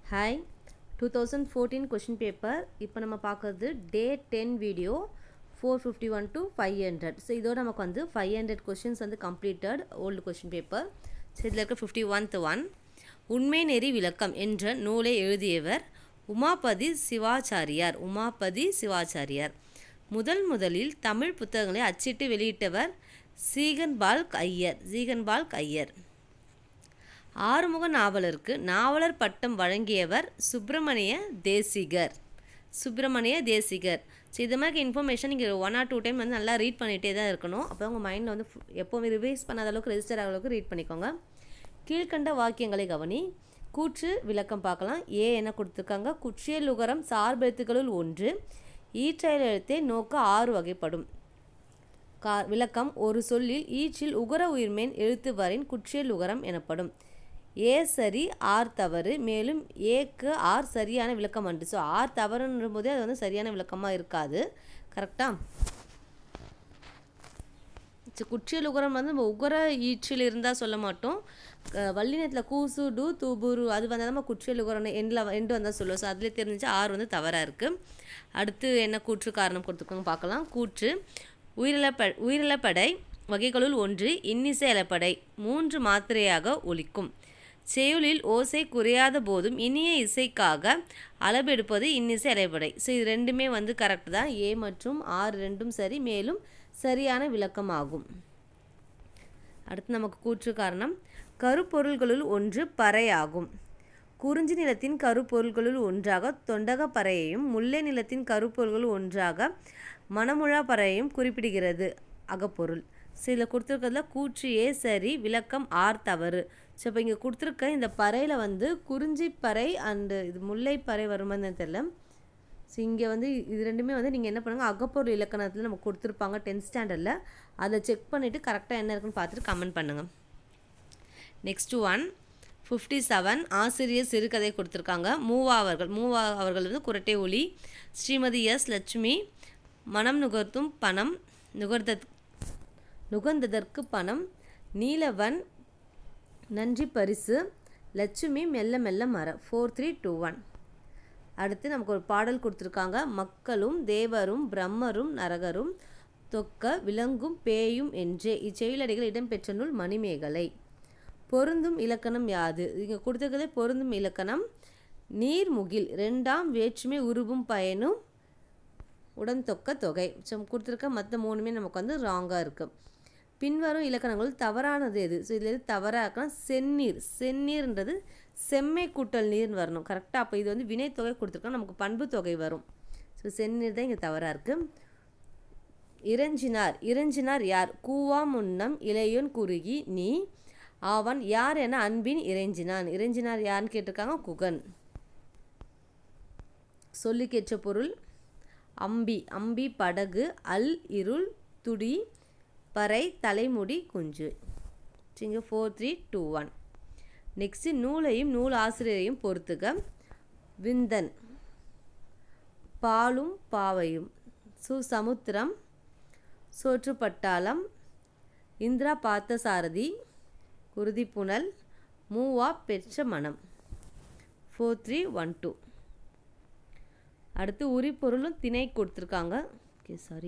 hi two thousand fourteen question paper இப்போ நம்ம பார்க்குறது day ten video four fifty one to five hundred so இதோட நமக்கு வந்து ஃபைவ் ஹண்ட்ரட் கொஷின்ஸ் வந்து completed old question paper so இதில் இருக்க ஃபிஃப்டி ஒன்த் ஒன் உண்மை நெறி விளக்கம் என்ற நூலை எழுதியவர் உமாபதி சிவாச்சாரியார் உமாபதி சிவாச்சாரியார் முதல் முதலில் தமிழ் புத்தகங்களை அச்சிட்டு வெளியிட்டவர் சீகன்பால்க் ஐயர் சீகன்பால்க் ஐயர் ஆறுமுக நாவலருக்கு நாவலர் பட்டம் வழங்கியவர் சுப்பிரமணிய தேசிகர் சுப்பிரமணிய தேசிகர் ஸோ இது மாதிரி இன்ஃபர்மேஷன் நீங்கள் ஒன் ஆர் டூ டைம் வந்து நல்லா ரீட் பண்ணிகிட்டே தான் இருக்கணும் அப்போ உங்கள் மைண்டில் வந்து எப்போவுமே ரிவைஸ் பண்ணாத அளவுக்கு ரெஜிஸ்டர் ஆகிற அளவுக்கு ரீட் பண்ணிக்கோங்க கீழ்கண்ட வாக்கியங்களை கவனி கூற்று விளக்கம் பார்க்கலாம் ஏ என்ன கொடுத்துருக்காங்க குற்றியல் உகரம் சார்பெழுத்துக்களுள் ஒன்று ஈற்றல் எழுத்தை நோக்க ஆறு வகைப்படும் கா விளக்கம் ஒரு சொல்லில் ஈற்றில் உகர உயிர்மேன் எழுத்து வரின் குற்றியல் உகரம் எனப்படும் ஏ சரி ஆர் தவறு மேலும் ஏக்கு ஆர் சரியான விளக்கம் அன்று ஸோ ஆர் தவறுன்ற போதே அது வந்து சரியான விளக்கமாக இருக்காது கரெக்டாக குற்றியல் உகரம் வந்து நம்ம உகர ஈற்றில் இருந்தால் சொல்ல மாட்டோம் வல்லினத்தில் கூசு டு தூபுரு அது வந்தால் நம்ம குற்றியல் உகரம் எண்டில் எண்டு வந்தால் சொல்லுவோம் ஸோ அதிலே தெரிஞ்சு ஆர் வந்து தவறாக இருக்குது அடுத்து என்ன கூற்று காரணம் கொடுத்துருக்கோங்க பார்க்கலாம் கூற்று உயிரிழப்ப உயிரிழப்படை வகைகளுள் ஒன்று இன்னிசை அலப்படை மூன்று மாத்திரையாக ஒலிக்கும் செயலில் ஓசை குறையாத போதும் இனிய இசைக்காக அளவெடுப்பது இன்னிசை அலைப்படை ஸோ இது ரெண்டுமே வந்து கரெக்ட் தான் ஏ மற்றும் ஆர் ரெண்டும் சரி மேலும் சரியான விளக்கமாகும் அடுத்து நமக்கு கூற்று காரணம் கருப்பொருள்களுள் ஒன்று பறையாகும் குறிஞ்சி நிலத்தின் கருப்பொருள்களுள் ஒன்றாக தொண்டக பறையையும் முல்லை நிலத்தின் கருப்பொருள்கள் ஒன்றாக மணமுழா பறையையும் குறிப்பிடுகிறது அகப்பொருள் ஸோ இதில் கொடுத்துருக்கிறதுல கூற்று ஏ சரி விளக்கம் ஆர் தவறு ஸோ இப்போ இங்கே கொடுத்துருக்க இந்த பறையில் வந்து குறிஞ்சி பறை அண்டு இது முல்லை பறை வருமானு தெரியல ஸோ இங்கே வந்து இது ரெண்டுமே வந்து நீங்கள் என்ன பண்ணுங்கள் அகப்பொருள் இலக்கணத்தில் நம்ம கொடுத்துருப்பாங்க டென்த் ஸ்டாண்டர்டில் அதை செக் பண்ணிவிட்டு கரெக்டாக என்ன இருக்குன்னு பார்த்துட்டு கமெண்ட் பண்ணுங்கள் நெக்ஸ்ட் ஒன் ஃபிஃப்டி செவன் ஆசிரியர் சிறுகதை கொடுத்துருக்காங்க மூவா அவர்கள் மூவா அவர்கள் வந்து குரட்டை ஒளி ஸ்ரீமதி எஸ் லட்சுமி மனம் நுகர்த்தும் பணம் நுகர்த நுகர்ந்ததற்கு பணம் நீலவன் நன்றி பரிசு லட்சுமி மெல்ல மெல்ல மர ஃபோர் த்ரீ டூ ஒன் அடுத்து நமக்கு ஒரு பாடல் கொடுத்துருக்காங்க மக்களும் தேவரும் பிரம்மரும் நரகரும் தொக்க விலங்கும் பேயும் என்றே இச்செயலடிகள் இடம்பெற்ற நூல் மணிமேகலை பொருந்தும் இலக்கணம் யாது இங்கே கொடுத்துருக்கதே பொருந்தும் இலக்கணம் நீர்முகில் ரெண்டாம் வேற்றுமை உருவும் பயனும் உடன் தொக்க தொகை ஸோ கொடுத்துருக்க மற்ற மூணுமே நமக்கு வந்து ராங்காக இருக்குது பின்வரும் இலக்கணங்கள் தவறானது எது ஸோ இதில் எது தவறாக இருக்கலாம் செந்நீர் செந்நீர்ன்றது செம்மை கூட்டல் நீர்னு வரணும் கரெக்டாக அப்போ இது வந்து வினைத்தொகை கொடுத்துருக்கோம் நமக்கு பண்பு தொகை வரும் ஸோ செந்நீர் தான் இங்கே தவறாக இருக்குது இறைஞ்சினார் இறைஞ்சினார் யார் கூவா முன்னம் இளையோன் குறுகி நீ அவன் யார் என அன்பின் இறைஞ்சினான் இறைஞ்சினார் யாருன்னு கேட்டிருக்காங்க குகன் சொல்லுக்கேற்ற பொருள் அம்பி அம்பி படகு அல் இருள் துடி பறை தலைமுடி குஞ்சு சரிங்க four three two one next நூலையும் நூல் ஆசிரியரையும் பொறுத்துக விந்தன் பாலும் பாவையும் சு சமுத்திரம் சோற்றுப்பட்டாளம் இந்திரா பார்த்தசாரதி குருதிப்புணல் மூவா பெற்ற மனம் ஃபோர் த்ரீ ஒன் டூ அடுத்து உரிப்பொருளும் திணை கொடுத்துருக்காங்க ஓகே சாரி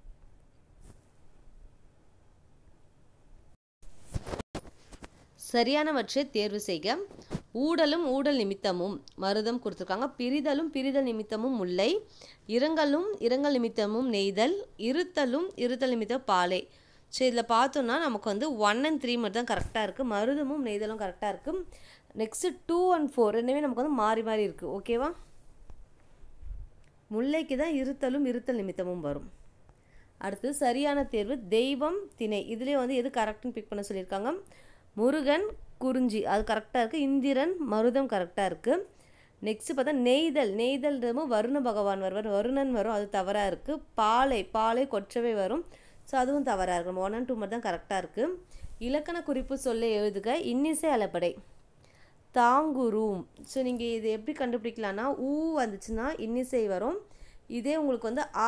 சரியானவற்றை தேர்வு செய்க ஊடலும் ஊடல் நிமித்தமும் மருதம் கொடுத்துருக்காங்க பிரிதலும் பிரிதல் நிமித்தமும் முல்லை இரங்கலும் இரங்கல் நிமித்தமும் நெய்தல் இருத்தலும் இருத்தல் நிமித்தம் பாலை ஸோ இதில் பார்த்தோன்னா நமக்கு வந்து ஒன் அண்ட் த்ரீ மட்டும் தான் கரெக்டாக இருக்குது மருதமும் நெய்தலும் கரெக்டாக இருக்குது நெக்ஸ்ட்டு டூ அண்ட் ஃபோர் ரெண்டுமே நமக்கு வந்து மாறி மாறி இருக்குது ஓகேவா முல்லைக்கு தான் இருத்தலும் இருத்தல் நிமித்தமும் வரும் அடுத்து சரியான தேர்வு தெய்வம் திணை இதுலேயே வந்து எது கரெக்டுன்னு பிக் பண்ண சொல்லியிருக்காங்க முருகன் குறிஞ்சி அது கரெக்டாக இருக்குது இந்திரன் மருதம் கரெக்டாக இருக்குது நெக்ஸ்ட்டு பார்த்தா நெய்தல் நெய்தல்ன்றதும் வருண பகவான் வருவார் வருணன் வரும் அது தவறாக இருக்குது பாலை பாலை கொற்றவை வரும் ஸோ அதுவும் தவறாக இருக்கும் ஒன் அண்ட் டூ மட்டும் தான் கரெக்டாக இருக்குது இலக்கண குறிப்பு சொல்ல எழுதுக இன்னிசை அலப்படை தாங்குரூம் ஸோ நீங்கள் இது எப்படி கண்டுபிடிக்கலான்னா ஊ வந்துச்சுன்னா இன்னிசை வரும் இதே உங்களுக்கு வந்து ஆ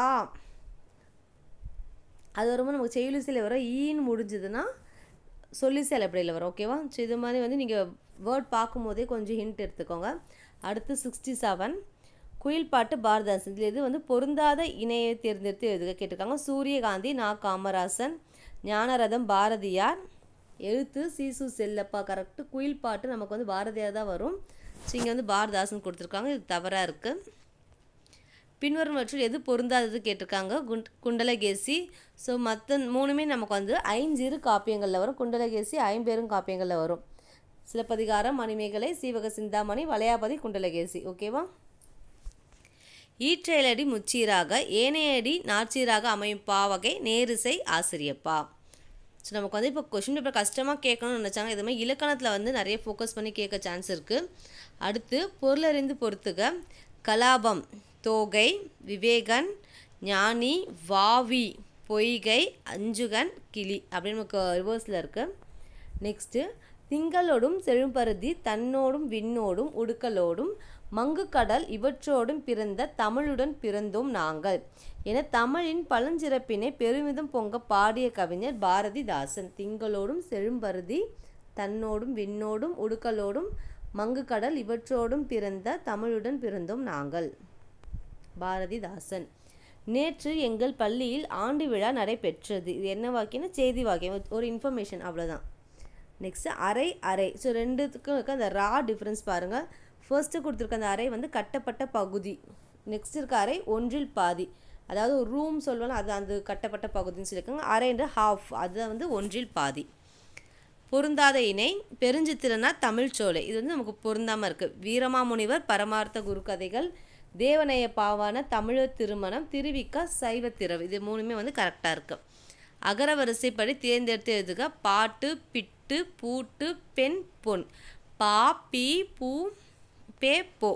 அது வரும்போது நமக்கு செயலிசையில் வரும் ஈன்னு முடிஞ்சதுன்னா சொல்லிசை அலப்படையில் வரும் ஓகேவா ஸோ இது மாதிரி வந்து நீங்கள் வேர்ட் பார்க்கும்போதே கொஞ்சம் ஹிண்ட் எடுத்துக்கோங்க அடுத்து சிக்ஸ்டி செவன் குயில் பாட்டு பாரதாசன் இதில் இது வந்து பொருந்தாத இணையை தேர்ந்தெடுத்து எழுதுக கேட்டிருக்காங்க சூரியகாந்தி நா காமராசன் ஞானரதம் பாரதியார் எழுத்து சீசு செல்லப்பா கரெக்டு குயில் பாட்டு நமக்கு வந்து பாரதியார் தான் வரும் ஸோ இங்கே வந்து பாரதாசன் கொடுத்துருக்காங்க இது தவறாக இருக்குது பின்வருவற்றில் எது பொருந்தாதது கேட்டிருக்காங்க குண்ட் குண்டலகேசி ஸோ மற்ற மூணுமே நமக்கு வந்து ஐஞ்சிறு காப்பியங்களில் வரும் குண்டலகேசி ஐம்பெரும் காப்பியங்களில் வரும் சிலப்பதிகாரம் மணிமேகலை சீவக சிந்தாமணி வளையாபதி குண்டலகேசி ஓகேவா ஈற்றேலடி முச்சீராக ஏனையடி நாச்சீராக அமையும் பாவகை நேரிசை ஆசிரியப்பா ஸோ நமக்கு வந்து இப்போ கொஷின் பேப்பர் கஷ்டமாக கேட்கணும்னு நினச்சாங்க இது மாதிரி இலக்கணத்தில் வந்து நிறைய ஃபோக்கஸ் பண்ணி கேட்க சான்ஸ் இருக்குது அடுத்து பொருளறிந்து பொறுத்துக கலாபம் தோகை விவேகன் ஞானி வாவி பொய்கை அஞ்சுகன் கிளி அப்படின்னு நமக்கு ரிவர்ஸில் இருக்குது நெக்ஸ்ட்டு திங்களோடும் செழும்பருதி தன்னோடும் விண்ணோடும் உடுக்கலோடும் மங்கு கடல் இவற்றோடும் பிறந்த தமிழுடன் பிறந்தோம் நாங்கள் என தமிழின் பழஞ்சிறப்பினை பெருமிதம் பொங்க பாடிய கவிஞர் பாரதிதாசன் திங்களோடும் செழும்பருதி தன்னோடும் விண்ணோடும் உடுக்கலோடும் மங்கு கடல் இவற்றோடும் பிறந்த தமிழுடன் பிறந்தோம் நாங்கள் பாரதிதாசன் நேற்று எங்கள் பள்ளியில் ஆண்டு விழா நடைபெற்றது இது என்ன வாக்கியம்னா செய்தி வாக்கியம் ஒரு இன்ஃபர்மேஷன் அவ்வளோதான் நெக்ஸ்ட்டு அரை அரை ஸோ ரெண்டுத்துக்கும் இருக்க அந்த ரா டிஃப்ரென்ஸ் பாருங்கள் ஃபர்ஸ்ட்டு கொடுத்துருக்க அந்த அறை வந்து கட்டப்பட்ட பகுதி நெக்ஸ்ட் இருக்க அறை ஒன்றில் பாதி அதாவது ஒரு ரூம் சொல்லுவோம் அது அந்த கட்டப்பட்ட பகுதின்னு சொல்லியிருக்காங்க அரைன்ற ஹாஃப் அது வந்து ஒன்றில் பாதி பொருந்தாத இணை பெருஞ்சித்திரனா தமிழ்ச்சோலை இது வந்து நமக்கு பொருந்தாமல் இருக்குது வீரமாமுனிவர் பரமார்த்த குரு கதைகள் தேவனைய பாவான தமிழர் திருமணம் திருவிக்கா சைவ திரவு இது மூணுமே வந்து கரெக்டாக இருக்குது அகர வரிசைப்படி தேர்ந்தெடுத்து எழுதுக பாட்டு பிட்டு பூட்டு பெண் பொன் பா பி பூ பே போ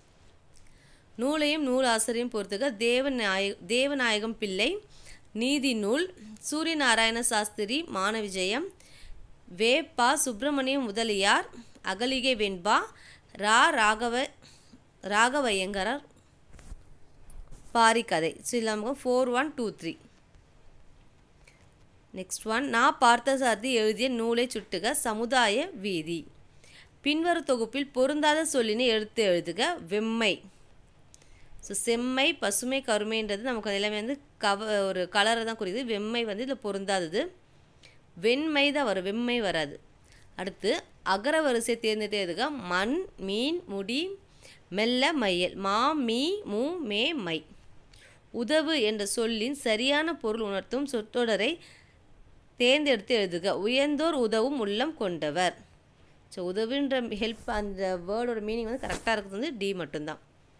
நூலையும் நூல் ஆசிரியம் பொறுத்துக தேவநாய தேவநாயகம் பிள்ளை நீதி நூல் சூரியநாராயண சாஸ்திரி மானவிஜயம் வே பா சுப்பிரமணியம் முதலியார் அகலிகை வெண்பா ரா ராகவ ராகவையங்கரர் பாரிக்கதை ஸோ இதில் நமக்கு four one two three next one நான் பார்த்தசாரதி எழுதிய நூலை சுட்டுக சமுதாய வீதி பின்வரும் தொகுப்பில் பொருந்தாத சொல்லினை எடுத்து எழுதுக வெம்மை ஸோ செம்மை பசுமை கருமைன்றது நமக்கு எல்லாமே வந்து கவ ஒரு கலரை தான் குறியுது வெம்மை வந்து இதில் பொருந்தாதது வெண்மை தான் வரும் வெம்மை வராது அடுத்து அகர வரிசை தேர்ந்தெடுத்து எழுதுக மண் மீன் முடி மெல்ல மையல் மா மீ மு மே மை உதவு என்ற சொல்லின் சரியான பொருள் உணர்த்தும் சொற்றொடரை தேர்ந்தெடுத்து எழுதுக உயர்ந்தோர் உதவும் உள்ளம் கொண்டவர் ஸோ உதவுன்ற ஹெல்ப் அந்த வேர்டோட மீனிங் வந்து கரெக்டாக இருக்கிறது வந்து டி மட்டும்தான்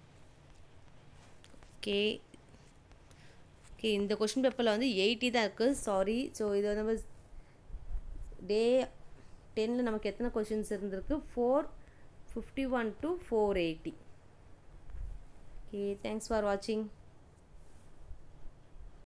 ஓகே ஓகே இந்த கொஷின் பேப்பரில் வந்து எயிட்டி தான் இருக்குது சாரி ஸோ இது வந்து நம்ம டே டென்னில் நமக்கு எத்தனை கொஷின்ஸ் இருந்திருக்கு four fifty one to four eighty okay thanks for வாட்சிங்